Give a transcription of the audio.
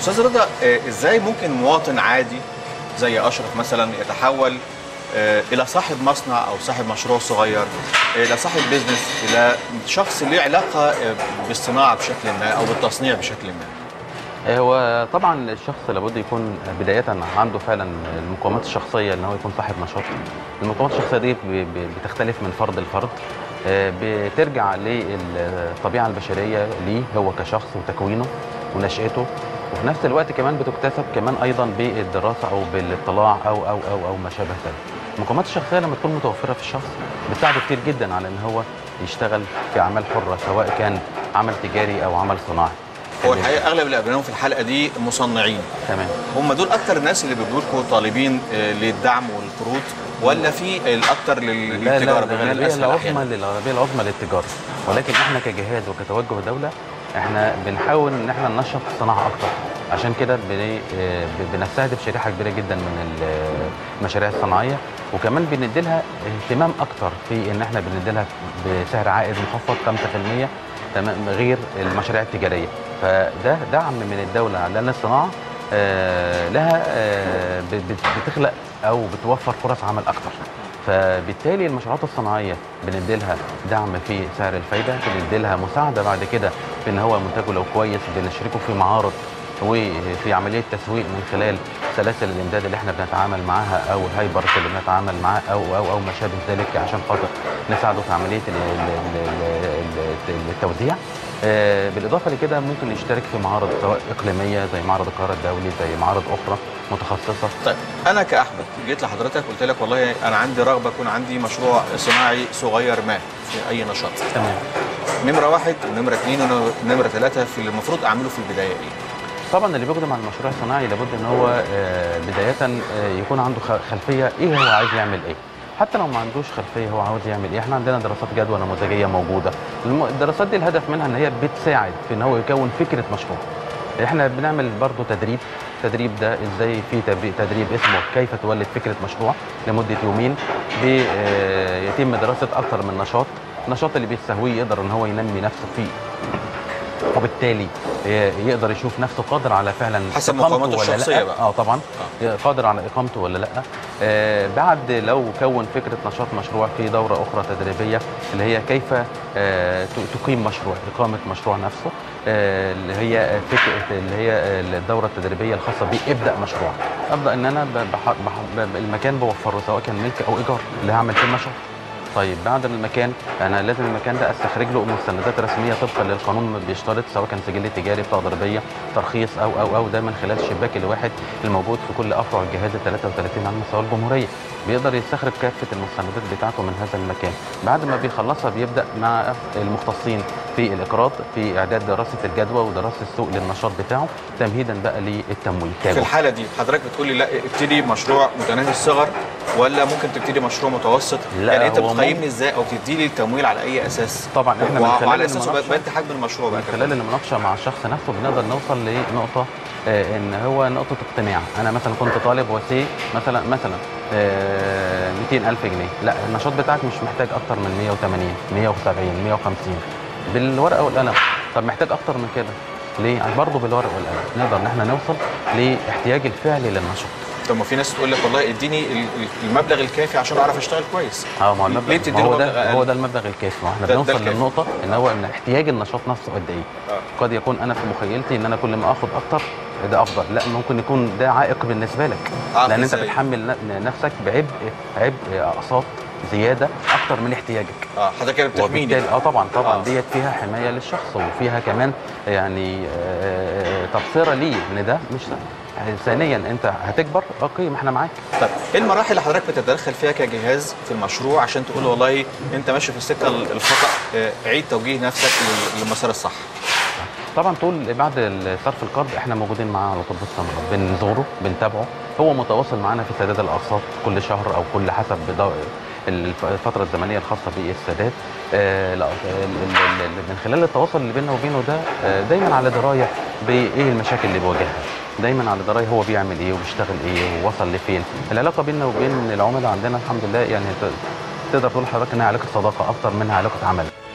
استاذ رضا آه، ازاي ممكن مواطن عادي زي اشرف مثلا يتحول آه، الى صاحب مصنع او صاحب مشروع صغير آه، الى صاحب بيزنس الى شخص ليه علاقه آه، بالصناعه بشكل ما او بالتصنيع بشكل ما هو طبعا الشخص لابد يكون بداية عنده فعلا المقومات الشخصية ان هو يكون صاحب نشاط. المقومات الشخصية دي ب- ب- بتختلف من فرد لفرد. آه، بترجع للطبيعة البشرية ليه هو كشخص وتكوينه ونشأته وفي نفس الوقت كمان بتكتسب كمان ايضا بالدراسة او بالاطلاع او او او او ما شابه ذلك. المقومات الشخصية لما تكون متوفرة في الشخص بتساعده كتير جدا على ان هو يشتغل في اعمال حرة سواء كان عمل تجاري او عمل صناعي. هو الحقيقه اغلب اللي قابلناهم في الحلقه دي مصنعين تمام. هم دول اكتر الناس اللي بيجوا لكم طالبين آه، للدعم والقروض ولا في الاكتر لل- لا للتجاره لا بما إن الغالبيه الأسهل العظمى أحياناً؟ للغالبيه العظمى للتجاره ولكن احنا كجهاز وكتوجه دوله احنا بنحاول ان احنا ننشط الصناعه اكتر عشان كده بن- آه، ب- بنستهدف شريحه كبيره جدا من ال- المشاريع الصناعيه وكمان بندي لها اهتمام اكتر في ان احنا بندي لها بسعر عائد مخفض 5% تمام غير المشاريع التجاريه فده دعم من الدوله لان الصناعه آه، لها آه، ب- بت- بتخلق او بتوفر فرص عمل اكتر فبالتالي المشروعات الصناعيه بندي لها دعم في سعر الفايده بندي لها مساعده بعد كده في ان هو منتجه لو كويس بنشركه في معارض وفي عمليه تسويق من خلال سلاسل الامداد اللي احنا بنتعامل معاها او الهايبرز اللي بنتعامل معاه او او او ما شابه ذلك عشان خاطر نساعده في عمليه ال- ال- ال- ال- التوزيع آه، بالاضافه لكده ممكن يشترك في معارض سواء اقليميه زي معرض القاهره الدولي زي معارض اخرى متخصصه طيب انا كاحمد جيت لحضرتك قلت لك والله انا عندي رغبه يكون عندي مشروع صناعي صغير ما في اي نشاط تمام نمره واحد ونمره اثنين ونمره ثلاثه في اللي المفروض اعمله في البدايه ايه؟ طبعا اللي بيقدم على المشروع الصناعي لابد ان هو آه، بدايه آه، يكون عنده خ- خلفيه ايه هو عايز يعمل ايه حتى لو ما عندوش خلفيه هو عاوز يعمل ايه احنا عندنا دراسات جدوى نموذجيه موجوده الم- الدراسات دي الهدف منها ان هي بتساعد في ان هو يكون فكره مشروع احنا بنعمل برضو تدريب التدريب ده ازاي في تبري- تدريب اسمه كيف تولد فكره مشروع لمده يومين بيتم دراسه اكثر من نشاط النشاط اللي بيستهويه يقدر ان هو ينمي نفسه فيه وبالتالي ي- يقدر يشوف نفسه قادر على فعلا حسب إقامته مقاوماته ولا الشخصية لا. بقى. اه طبعا قادر على اقامته ولا لا آه بعد لو كون فكره نشاط مشروع في دوره اخرى تدريبيه اللي هي كيف آه ت- تقيم مشروع اقامه مشروع نفسه آه اللي هي فكره اللي هي الدوره التدريبيه الخاصه بابدا مشروع ابدا ان انا ب- بح بح ب- المكان بوفره سواء كان ملك او ايجار اللي هعمل فيه النشاط طيب بعد المكان انا لازم المكان ده استخرج له مستندات رسميه طبقا للقانون اللي بيشترط سواء كان سجل تجاري بطاقه ضريبيه ترخيص او او او ده من خلال الشباك الواحد الموجود في كل افرع الجهاز ال 33 على مستوى الجمهوريه بيقدر يستخرج كافه المستندات بتاعته من هذا المكان بعد ما بيخلصها بيبدا مع المختصين في الاقراض في اعداد دراسه الجدوى ودراسه السوق للنشاط بتاعه تمهيدا بقى للتمويل في تاجه الحاله دي حضرتك بتقول لي لا ابتدي مشروع متناهي الصغر ولا ممكن تبتدي مشروع متوسط لا، يعني انت هو بتقيمني ازاي او تدي لي التمويل على اي اساس طبعا احنا من وع- خلال وعلى اساسه المناقشة- بنت حجم المشروع بقى من خلال المناقشه مع الشخص نفسه بنقدر نوصل لنقطه آه، ان هو نقطه اقتناع انا مثلا كنت طالب وسي مثلا مثلا آه، 200000 جنيه لا النشاط بتاعك مش محتاج اكتر من 180 170 150 بالورقه والقلم طب محتاج اكتر من كده ليه برضه بالورقه والقلم نقدر ان احنا نوصل لاحتياج الفعلي للنشاط طب ما في ناس تقول لك والله اديني ال- ال- المبلغ الكافي عشان اعرف اشتغل كويس اه ما هو المبلغ ليه ما بتديله هو مبلغ ده أقل؟ هو ده المبلغ الكافي ما احنا ده- ده بنوصل الكافي. للنقطه ان هو ان احتياج النشاط نفسه قد ايه آه. قد يكون انا في مخيلتي ان انا كل ما اخد اكتر ده افضل لا ممكن يكون ده عائق بالنسبه لك عارف لان انت إزاي؟ بتحمل ن- نفسك بعبء عبء اقساط زياده اكتر من احتياجك اه حضرتك كده بتحميني وبالتالي اه طبعا طبعا آه. ديت فيها حمايه للشخص وفيها كمان يعني آه، تبصره ليه ان ده مش ثانيا انت هتكبر اوكي ما احنا معاك طيب ايه المراحل اللي حضرتك بتتدخل فيها كجهاز في المشروع عشان تقول والله انت ماشي في السكه ال- الخطا آه، عيد توجيه نفسك لل- للمسار الصح طبعا طول بعد صرف القرض احنا موجودين معاه على طول باستمرار بنزوره بنتابعه هو متواصل معانا في سداد الاقساط كل شهر او كل حسب بدو- الف- الفتره الزمنيه الخاصه بالسداد آه لا ال- ال- ال- من خلال التواصل اللي بيننا وبينه ده آه دايما على درايه بايه المشاكل اللي بيواجهها دايما على درايه هو بيعمل ايه وبيشتغل ايه ووصل لفين العلاقه بيننا وبين العملاء عندنا الحمد لله يعني ت- تقدر تقول لحضرتك انها علاقه صداقه اكتر منها علاقه عمل